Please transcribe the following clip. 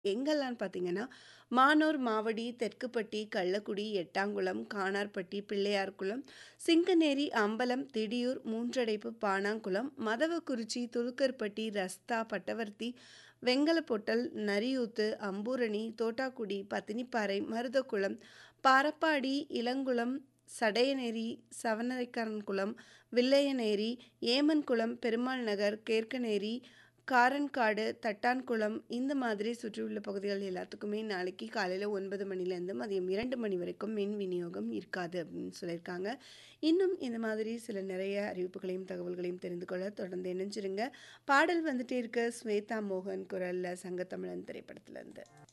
எங்கெல்லாம் பார்த்தீங்கன்னா, மானூர், மாவடி, தெற்குப்பட்டி, கள்ளக்குடி, எட்டாங்குளம், கானார்பட்டி, பிள்ளையார்குளம், சிங்கநேரி, அம்பலம், திடியூர், மூன்றடைப்பு, பாணாங்குளம், மதவக்குறிச்சி, துலுக்கர்பட்டி, ரஸ்தா, பட்டவர்த்தி, வெங்கலப்பொட்டல், நரியூத்து, அம்பூரணி, தோட்டாக்குடி, பத்தினிப்பாறை, மருதக்குளம், பாரப்பாடி, இளங்குளம், சடையநேரி, சவனரைக்கரன்குளம், வில்லையநேரி, ஏமன்குளம், பெருமாள் நகர், கேர்க்கநேரி, காரன்காடு, தட்டான்குளம் இந்த மாதிரி சுற்றியுள்ள பகுதிகள் எல்லாத்துக்குமே நாளைக்கு காலையில 9 மணிலேருந்து மதியம் 2 மணி வரைக்கும் மின் விநியோகம் இருக்காது அப்படின்னு சொல்லியிருக்காங்க. இன்னும் இந்த மாதிரி சில நிறைய அறிவிப்புகளையும், தகவல்களையும் தெரிந்து கொள்ள தொடர்ந்து இணைஞ்சிருங்க. பாடல் வந்துட்டே இருக்கு. ஸ்வேதா மோகன் குரல்ல சங்கத்தமிழன் திரைப்படத்திலருந்து.